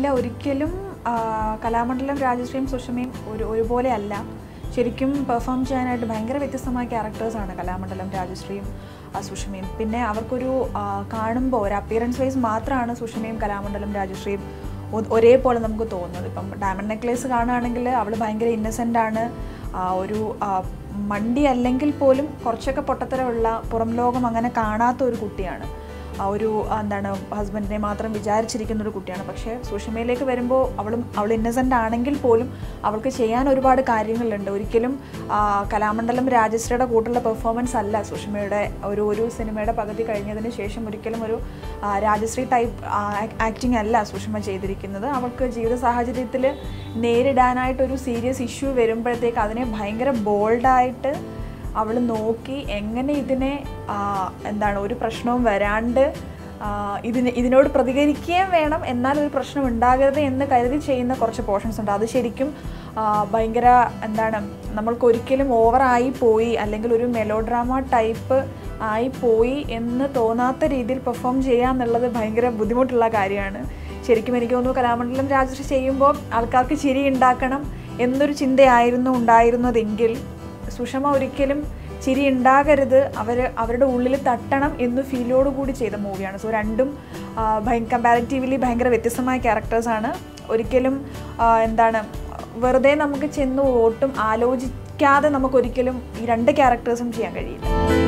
ഇല്ല ഒരിക്കലും ആ, കലാമണ്ഡലം രാജശ്രീയും സുഷമയും ഒരു ഒരുപോലെ അല്ല ശരിക്കും പെർഫോം ചെയ്യാനായിട്ട് ഭയങ്കര വ്യത്യസ്തമായ ക്യാരക്ടേഴ്സാണ് കലാമണ്ഡലം രാജശ്രീയും ആ, സുഷമയും പിന്നെ അവർക്കൊരു കാണുമ്പോൾ ഒരു അപ്പിയറൻസ് വൈസ് മാത്രമാണ് സുഷമയും കലാമണ്ഡലം രാജശ്രീയും ഒ- ഒരേപോലെ നമുക്ക് തോന്നുന്നത് ഇപ്പം ഡയമണ്ട് നെക്ലേസ് കാണുകയാണെങ്കിൽ അവൾ ഭയങ്കര ഇന്നസെൻ്റ് ആണ് ആ, ഒരു ആ, മണ്ടി അല്ലെങ്കിൽ പോലും കുറച്ചൊക്കെ പൊട്ടത്തരമുള്ള പുറം ലോകം അങ്ങനെ കാണാത്ത ഒരു കുട്ടിയാണ് ആ ഒരു ആ, എന്താണ് ഹസ്ബൻഡിനെ മാത്രം വിചാരിച്ചിരിക്കുന്ന ഒരു കുട്ടിയാണ് പക്ഷേ സുഷമയിലേക്ക് വരുമ്പോൾ അവളും അവൾ ഇന്നസെൻ്റ് ആണെങ്കിൽ പോലും അവൾക്ക് ചെയ്യാൻ ഒരുപാട് കാര്യങ്ങളുണ്ട് ഒരിക്കലും ആ, കലാമണ്ഡലം രാജശ്രീയുടെ കൂട്ടുള്ള പെർഫോമൻസ് അല്ല സുഷമയുടെ ഒരു ഒരു സിനിമയുടെ പകുതി കഴിഞ്ഞതിന് ശേഷം ഒരിക്കലും ഒരു ആ, രാജശ്രീ ടൈപ്പ് ആക്ടിങ് അല്ല സുഷമ ചെയ്തിരിക്കുന്നത് അവൾക്ക് ജീവിത സാഹചര്യത്തിൽ നേരിടാനായിട്ടൊരു സീരിയസ് ഇഷ്യൂ വരുമ്പോഴത്തേക്ക് അതിനെ ഭയങ്കര ബോൾഡായിട്ട് അവൾ നോക്കി എങ്ങനെ ഇതിനെ ആ, എന്താണ് ഒരു പ്രശ്നവും വരാണ്ട് ആ, ഇതിന് ഇതിനോട് പ്രതികരിക്കുകയും വേണം എന്നാൽ ഒരു പ്രശ്നം ഉണ്ടാകരുത് എന്ന് കരുതി ചെയ്യുന്ന കുറച്ച് പോർഷൻസ് ഉണ്ട് അത് ശരിക്കും ആ, ഭയങ്കര എന്താണ് നമ്മൾക്ക് ഒരിക്കലും ഓവറായി പോയി അല്ലെങ്കിൽ ഒരു മെലോ ഡ്രാമ ടൈപ്പ് ആയി പോയി എന്ന് തോന്നാത്ത രീതിയിൽ പെർഫോം ചെയ്യുക എന്നുള്ളത് ഭയങ്കര ബുദ്ധിമുട്ടുള്ള കാര്യമാണ് ശരിക്കും എനിക്ക് തോന്നുന്നു കലാമണ്ഡലം രാജശ്രീ ചെയ്യുമ്പോൾ ആൾക്കാർക്ക് ചിരി ഉണ്ടാക്കണം എന്നൊരു ചിന്തയായിരുന്നു ഉണ്ടായിരുന്നതെങ്കിൽ സുഷമ ഒരിക്കലും ചിരി ഉണ്ടാകരുത് അവർ അവരുടെ ഉള്ളിൽ തട്ടണം എന്ന് ഫീലോട് കൂടി ചെയ്ത മൂവിയാണ് സോ രണ്ടും കമ്പാരിറ്റീവ്ലി ഭയങ്കര വ്യത്യസ്തമായ ക്യാരക്ടേഴ്സാണ് ഒരിക്കലും ആ, എന്താണ് വെറുതെ നമുക്ക് ചെന്ന് ഒട്ടും ആലോചിക്കാതെ നമുക്കൊരിക്കലും ഈ രണ്ട് ക്യാരക്ടേഴ്സും ചെയ്യാൻ കഴിയില്ല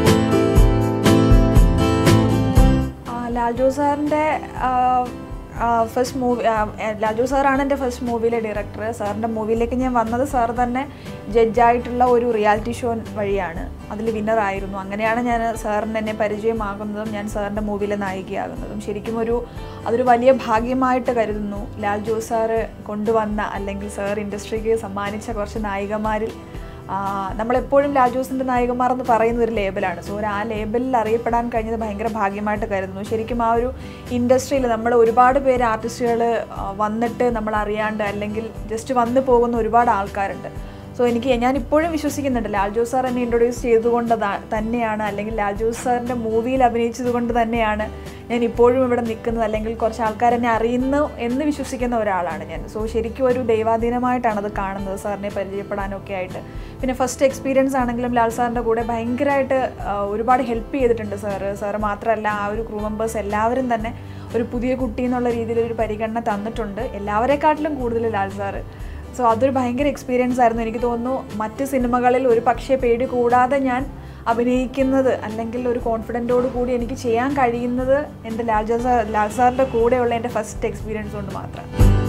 ആ, ലാൽ ജോസ് സാറിൻ്റെ ഫസ്റ്റ് മൂവി ലാൽ ജോസ് സാറാണ് എൻ്റെ ഫസ്റ്റ് മൂവിയിലെ ഡയറക്ടർ സാറിൻ്റെ മൂവിയിലേക്ക് ഞാൻ വന്നത് സാർ തന്നെ ജഡ്ജായിട്ടുള്ള ഒരു റിയാലിറ്റി ഷോ വഴിയാണ് അതിൽ വിന്നറായിരുന്നു അങ്ങനെയാണ് ഞാൻ സാറിന് എന്നെ പരിചയമാകുന്നതും ഞാൻ സാറിൻ്റെ മൂവിയിലെ നായികയാകുന്നതും ശരിക്കും ഒരു അതൊരു വലിയ ഭാഗ്യമായിട്ട് കരുതുന്നു ലാൽ ജോസ് സാറ് കൊണ്ടുവന്ന അല്ലെങ്കിൽ സാർ ഇൻഡസ്ട്രിക്ക് സമ്മാനിച്ച കുറച്ച് നായികമാരിൽ ആ, നമ്മളെപ്പോഴും ലാജോസിൻ്റെ നായകന്മാർ എന്ന് പറയുന്ന ഒരു ലേബലാണ് സോ ഒരു ആ ലേബലിൽ അറിയപ്പെടാൻ കഴിഞ്ഞത് ഭയങ്കര ഭാഗ്യമായിട്ട് കരുതുന്നു ശരിക്കും ആ ഒരു ഇൻഡസ്ട്രിയിൽ നമ്മൾ ഒരുപാട് പേര് ആർട്ടിസ്റ്റുകൾ വന്നിട്ട് നമ്മൾ അറിയാണ്ട് അല്ലെങ്കിൽ ജസ്റ്റ് വന്നു പോകുന്ന ഒരുപാട് ആൾക്കാരുണ്ട് സോ എനിക്ക് ഞാൻ ഇപ്പോഴും വിശ്വസിക്കുന്നുണ്ട് ലാൽ ജോസ് സാർ എന്നെ ഇൻട്രൊഡ്യൂസ് ചെയ്തുകൊണ്ട് ത- തന്നെയാണ് അല്ലെങ്കിൽ ലാൽ ജോസ് സാറിൻ്റെ മൂവിയിൽ അഭിനയിച്ചത് കൊണ്ട് തന്നെയാണ് ഞാൻ ഇപ്പോഴും ഇവിടെ നിൽക്കുന്നത് അല്ലെങ്കിൽ കുറച്ച് ആൾക്കാർ എന്നെ അറിയുന്നു എന്ന് വിശ്വസിക്കുന്ന ഒരാളാണ് ഞാൻ സോ ശരിക്കും ഒരു ദൈവാധീനമായിട്ടാണ് അത് കാണുന്നത് സാറിനെ പരിചയപ്പെടാനൊക്കെ ആയിട്ട് പിന്നെ ഫസ്റ്റ് എക്സ്പീരിയൻസ് ആണെങ്കിലും ലാൽ സാറിൻ്റെ കൂടെ ഭയങ്കരമായിട്ട് ആ, ഒരുപാട് ഹെൽപ്പ് ചെയ്തിട്ടുണ്ട് സാറ് സാറ് മാത്രമല്ല ആ ഒരു ക്രൂ മെമ്പേഴ്സ് എല്ലാവരും തന്നെ ഒരു പുതിയ കുട്ടി എന്നുള്ള രീതിയിൽ ഒരു പരിഗണന തന്നിട്ടുണ്ട് എല്ലാവരെക്കാട്ടിലും കൂടുതൽ ലാൽ സാറ് സോ അതൊരു ഭയങ്കര എക്സ്പീരിയൻസ് ആയിരുന്നു എനിക്ക് തോന്നുന്നു മറ്റ് സിനിമകളിൽ ഒരു പക്ഷേ പേടി കൂടാതെ ഞാൻ അഭിനയിക്കുന്നത് അല്ലെങ്കിൽ ഒരു കോൺഫിഡൻറ്റോട് കൂടി എനിക്ക് ചെയ്യാൻ കഴിയുന്നത് എൻ്റെ ലാൽ ജോ സാർ ലാൽ സാറിൻ്റെ കൂടെയുള്ള എൻ്റെ ഫസ്റ്റ് എക്സ്പീരിയൻസ് കൊണ്ട് മാത്രം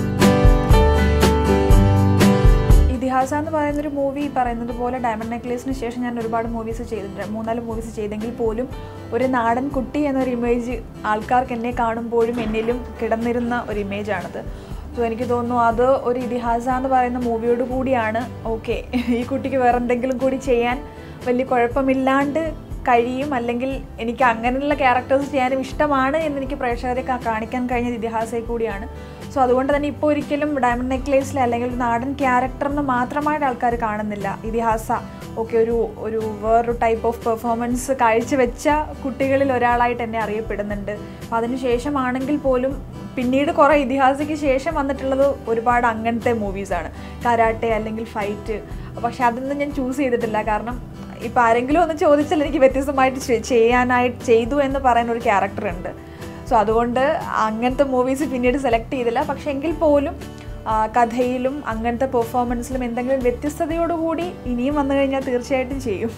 ഇതിഹാസ എന്ന് പറയുന്നൊരു മൂവി പറയുന്നത് പോലെ ഡയമണ്ട് നെക്ലേസിന് ശേഷം ഞാൻ ഒരുപാട് മൂവീസ് ചെയ്തിട്ടുണ്ട് മൂന്നാല് മൂവീസ് ചെയ്തെങ്കിൽ പോലും ഒരു നാടൻ കുട്ടി എന്നൊരു ഇമേജ് ആൾക്കാർക്ക് എന്നെ കാണുമ്പോഴും എന്നിലും കിടന്നിരുന്ന ഒരു ഇമേജാണത് സോ എനിക്ക് തോന്നുന്നു അത് ഒരു ഇതിഹാസ എന്ന് പറയുന്ന മൂവിയോട് കൂടിയാണ് ഓക്കെ ഈ കുട്ടിക്ക് വേറെ എന്തെങ്കിലും കൂടി ചെയ്യാൻ വലിയ കുഴപ്പമില്ലാണ്ട് കഴിയും അല്ലെങ്കിൽ എനിക്ക് അങ്ങനെയുള്ള ക്യാരക്ടേഴ്സ് ചെയ്യാനും ഇഷ്ടമാണ് എന്ന് എനിക്ക് പ്രേക്ഷകരെ കാ- കാണിക്കാൻ കഴിഞ്ഞത് ഇതിഹാസയിൽ കൂടിയാണ് സോ അതുകൊണ്ട് തന്നെ ഇപ്പോൾ ഒരിക്കലും ഡയമണ്ട് നെക്ലേസിൽ അല്ലെങ്കിൽ ഒരു നാടൻ ക്യാരക്ടറിന് മാത്രമായിട്ട് ആൾക്കാർ കാണുന്നില്ല ഇതിഹാസ ഒക്കെ ഒരു ഒരു വേറൊരു ടൈപ്പ് ഓഫ് പെർഫോമൻസ് കാഴ്ചവെച്ച കുട്ടികളിൽ ഒരാളായിട്ട് എന്നെ അറിയപ്പെടുന്നുണ്ട് അപ്പം അതിനുശേഷമാണെങ്കിൽ പോലും പിന്നീട് കുറേ ഇതിഹാസയ്ക്ക് ശേഷം വന്നിട്ടുള്ളത് ഒരുപാട് അങ്ങനത്തെ മൂവീസാണ് കരാട്ടെ അല്ലെങ്കിൽ ഫൈറ്റ് പക്ഷെ അതൊന്നും ഞാൻ ചൂസ് ചെയ്തിട്ടില്ല കാരണം ഇപ്പം ആരെങ്കിലും ഒന്ന് ചോദിച്ചാൽ എനിക്ക് വ്യത്യസ്തമായിട്ട് ചെ- ചെയ്യാനായിട്ട് ചെയ്തു എന്ന് പറയുന്ന ഒരു ക്യാരക്ടർ ഉണ്ട് സോ അതുകൊണ്ട് അങ്ങനത്തെ മൂവീസ് പിന്നീട് സെലക്ട് ചെയ്തില്ല പക്ഷെ എങ്കിൽ പോലും ആ, കഥയിലും അങ്ങനത്തെ പെർഫോമൻസിലും എന്തെങ്കിലും വ്യത്യസ്തതയോടുകൂടി ഇനിയും വന്നു കഴിഞ്ഞാൽ തീർച്ചയായിട്ടും ചെയ്യും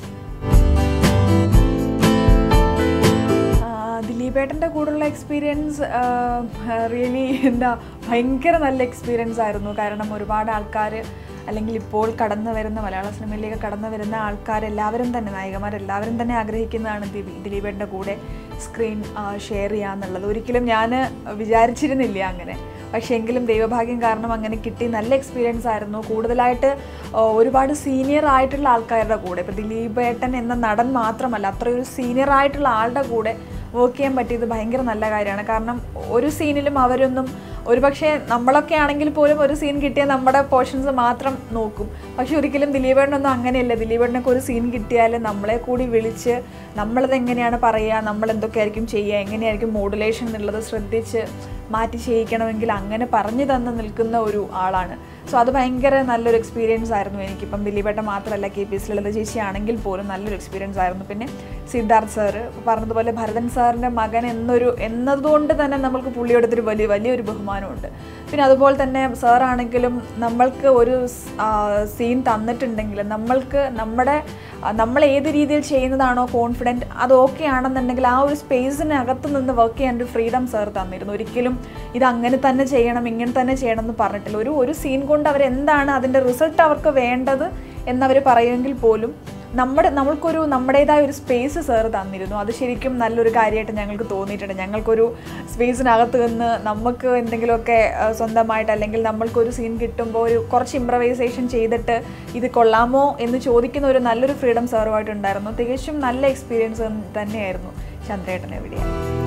ആ, ദിലീപേട്ടൻ്റെ കൂടെയുള്ള എക്സ്പീരിയൻസ് റിയലി എന്താ ഭയങ്കര നല്ല എക്സ്പീരിയൻസ് ആയിരുന്നു കാരണം ഒരുപാട് ആൾക്കാർ അല്ലെങ്കിൽ ഇപ്പോൾ കടന്നു വരുന്ന മലയാള സിനിമയിലേക്ക് കടന്നു വരുന്ന ആൾക്കാരെല്ലാവരും തന്നെ നായികമാരെല്ലാവരും തന്നെ ആഗ്രഹിക്കുന്നതാണ് ദിലീ- ദിലീപേട്ടൻ്റെ കൂടെ സ്ക്രീൻ ഷെയർ ചെയ്യുക എന്നുള്ളത് ഒരിക്കലും ഞാൻ വിചാരിച്ചിരുന്നില്ല അങ്ങനെ പക്ഷേ എങ്കിലും ദൈവഭാഗ്യം കാരണം അങ്ങനെ കിട്ടി നല്ല എക്സ്പീരിയൻസ് ആയിരുന്നു കൂടുതലായിട്ട് ആ, ഒരുപാട് സീനിയർ ആയിട്ടുള്ള ആൾക്കാരുടെ കൂടെ ഇപ്പോൾ ദിലീപേട്ടൻ എന്ന നടൻ മാത്രമല്ല അത്രയൊരു സീനിയർ ആയിട്ടുള്ള ആളുടെ കൂടെ വർക്ക് ചെയ്യാൻ പറ്റിയത് ഭയങ്കര നല്ല കാര്യമാണ് കാരണം ഒരു സീനിലും അവരൊന്നും ഒരുപക്ഷെ നമ്മളൊക്കെ ആണെങ്കിൽ പോലും ഒരു സീൻ കിട്ടിയാൽ നമ്മുടെ പോർഷൻസ് മാത്രം നോക്കും പക്ഷെ ഒരിക്കലും ദിലീപേട്ടനൊന്നും അങ്ങനെയല്ല ദിലീപേട്ടനൊക്കെ ഒരു സീൻ കിട്ടിയാൽ നമ്മളെ കൂടി വിളിച്ച് നമ്മളത് എങ്ങനെയാണ് പറയുക നമ്മൾ എന്തൊക്കെയായിരിക്കും ചെയ്യുക എങ്ങനെയായിരിക്കും മോഡുലേഷൻ എന്നുള്ളത് ശ്രദ്ധിച്ച് മാറ്റി ചെയ്യിക്കണമെങ്കിൽ അങ്ങനെ പറഞ്ഞു തന്ന് നിൽക്കുന്ന ഒരു ആളാണ് സോ അത് ഭയങ്കര നല്ലൊരു എക്സ്പീരിയൻസ് ആയിരുന്നു എനിക്കിപ്പം ദിലീപേട്ട മാത്രമല്ല കെ പി എസ് ലളിത ചേച്ചി ആണെങ്കിൽ പോലും നല്ലൊരു എക്സ്പീരിയൻസ് ആയിരുന്നു പിന്നെ സിദ്ധാർത്ഥ് സാറ് പറഞ്ഞതുപോലെ ഭരതൻ സാറിൻ്റെ മകൻ എന്നൊരു എന്നതുകൊണ്ട് തന്നെ നമ്മൾക്ക് പുള്ളിയോടത്തൊരു വലിയ വലിയൊരു ബഹുമാനമുണ്ട് പിന്നെ അതുപോലെ തന്നെ സാറാണെങ്കിലും നമ്മൾക്ക് ഒരു സീൻ തന്നിട്ടുണ്ടെങ്കിൽ നമ്മൾക്ക് നമ്മുടെ ആ, നമ്മൾ ഏത് രീതിയിൽ ചെയ്യുന്നതാണോ കോൺഫിഡൻറ്റ് അത് ഓക്കെ ആണെന്നുണ്ടെങ്കിൽ ആ ഒരു സ്പേസിനകത്ത് നിന്ന് വർക്ക് ചെയ്യാൻ ഒരു ഫ്രീഡം സാർ തന്നിരുന്നു ഒരിക്കലും ഇത് അങ്ങനെ തന്നെ ചെയ്യണം ഇങ്ങനെ തന്നെ ചെയ്യണം എന്ന് പറഞ്ഞിട്ടില്ല ഒരു ഒരു സീൻ കൊണ്ട് അവരെന്താണ് അതിൻ്റെ റിസൾട്ട് അവർക്ക് വേണ്ടത് എന്നവർ പറയുമെങ്കിൽ പോലും നമ്മുടെ നമ്മൾക്കൊരു നമ്മുടേതായ ഒരു സ്പേസ് സാർ തന്നിരുന്നു അത് ശരിക്കും നല്ലൊരു കാര്യമായിട്ട് ഞങ്ങൾക്ക് തോന്നിയിട്ടുണ്ട് ഞങ്ങൾക്കൊരു സ്പേസിനകത്ത് നിന്ന് നമുക്ക് എന്തെങ്കിലുമൊക്കെ ആ, സ്വന്തമായിട്ട് അല്ലെങ്കിൽ നമ്മൾക്കൊരു സീൻ കിട്ടുമ്പോൾ ഒരു കുറച്ച് ഇമ്പ്രവൈസേഷൻ ചെയ്തിട്ട് ഇത് കൊള്ളാമോ എന്ന് ചോദിക്കുന്ന ഒരു നല്ലൊരു ഫ്രീഡം സാറുമായിട്ടുണ്ടായിരുന്നു തികച്ചും നല്ല എക്സ്പീരിയൻസ് തന്നെയായിരുന്നു ചന്ദ്രേട്ടൻ എവിടെയാണ്